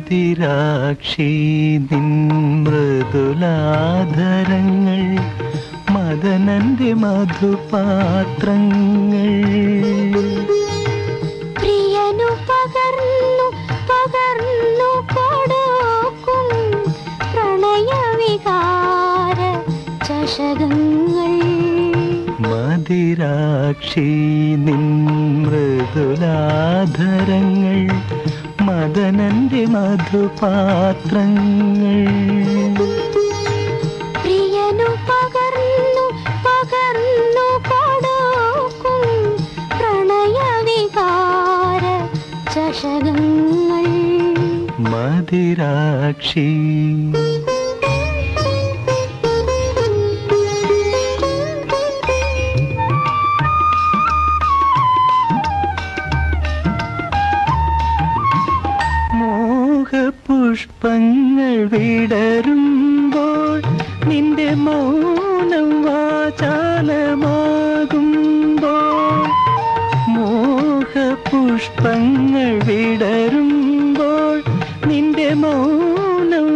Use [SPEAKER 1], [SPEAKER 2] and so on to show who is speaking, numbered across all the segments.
[SPEAKER 1] മതിരാക്ഷി നിൻ മൃദുലാധരങ്ങൾ മദനന്റെ മധുപാത്രങ്ങൾ
[SPEAKER 2] പ്രിയനു പകർന്നു പകർന്നു കൊടുക്കും പ്രണയവികാര ചഷകങ്ങൾ
[SPEAKER 1] മതിരാക്ഷി നിൻ മൃദുലാധരങ്ങൾ മദനന്റെ മധുപാത്രങ്ങൾ
[SPEAKER 2] പ്രിയനു പകർന്നു പകർന്നു കൊടുക്കും പ്രണയവികാര ചഷകങ്ങൾ
[SPEAKER 1] മതിരാക്ഷി മോഹപുഷ്പങ്ങൾ വിടരുമ്പോൾ നിന്റെ മൗനം വാചാലമാകുമ്പോൾ മോഹപുഷ്പങ്ങൾ വിടരുമ്പോൾ നിന്റെ മൗനം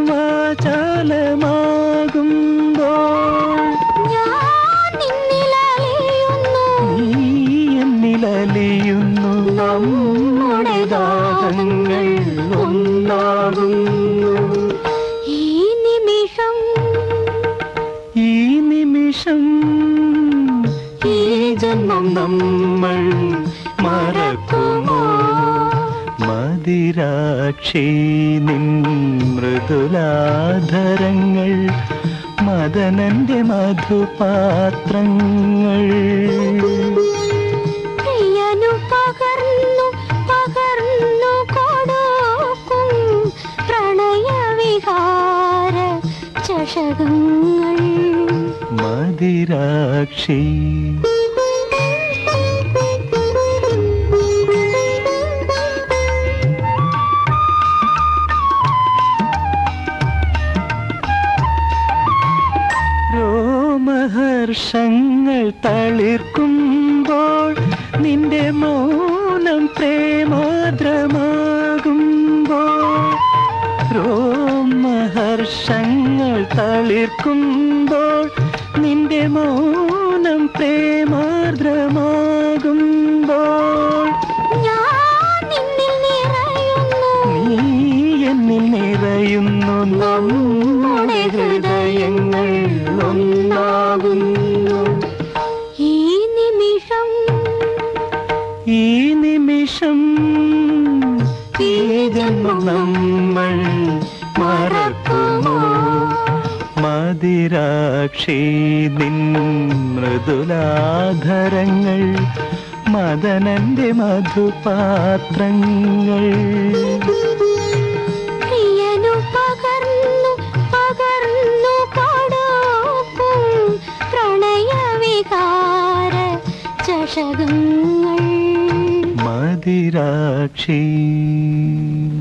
[SPEAKER 1] വാചാലമാകുമ്പോൾ
[SPEAKER 2] ഞാൻ നിന്നിലലിയുന്നു
[SPEAKER 1] നീ എന്നിലലിയുന്നു നമ്മുടെ ദാഹങ്ങൾ ഒന്നാകുന്നു
[SPEAKER 2] ഈ നിമിഷം
[SPEAKER 1] ഈ നിമിഷം ഈ ജന്മം നമ്മൾ മറക്കുമോ മതിരാക്ഷി നിൻ മൃദുലാധരങ്ങൾ മദനന്റെ മധുപാത്രങ്ങൾ
[SPEAKER 2] പ്രിയനു പകർന്നു പകർന്നു കൊടുക്കും പ്രണയവിഹാര ചഷകങ്ങൾ
[SPEAKER 1] മതിരാക്ഷി രോമഹർഷങ്ങൾ തളിർക്കുമ്പോൾ നിന്റെ മൗനം പ്രേമാദ്രമാകുമ്പോൾ രോമഹർഷങ്ങൾ തളിർക്കുമ്പോൾ നിന്റെ മൗനം പ്രേമാർദ്രമാകുമ്പോൾ
[SPEAKER 2] ഞാൻ നിന്നിൽ നിറയുന്നു
[SPEAKER 1] നീ എന്നിൽ നിറയുന്നു നമ്മുടെ ഹൃദയങ്ങൾ ഒന്നാകുന്നു
[SPEAKER 2] ഈ നിമിഷം
[SPEAKER 1] ഈ നിമിഷം ഈ ജന്മം നമ്മൾ മറക്കുമോ മതിരാക്ഷി നിൻ മൃദുലാധരങ്ങൾ മദനന്റെ മധുപാത്രങ്ങൾ
[SPEAKER 2] പ്രിയനു പകർന്നു പകർന്നു കൊടുക്കും പ്രണയവികാര ചഷകങ്ങൾ
[SPEAKER 1] മതിരാക്ഷി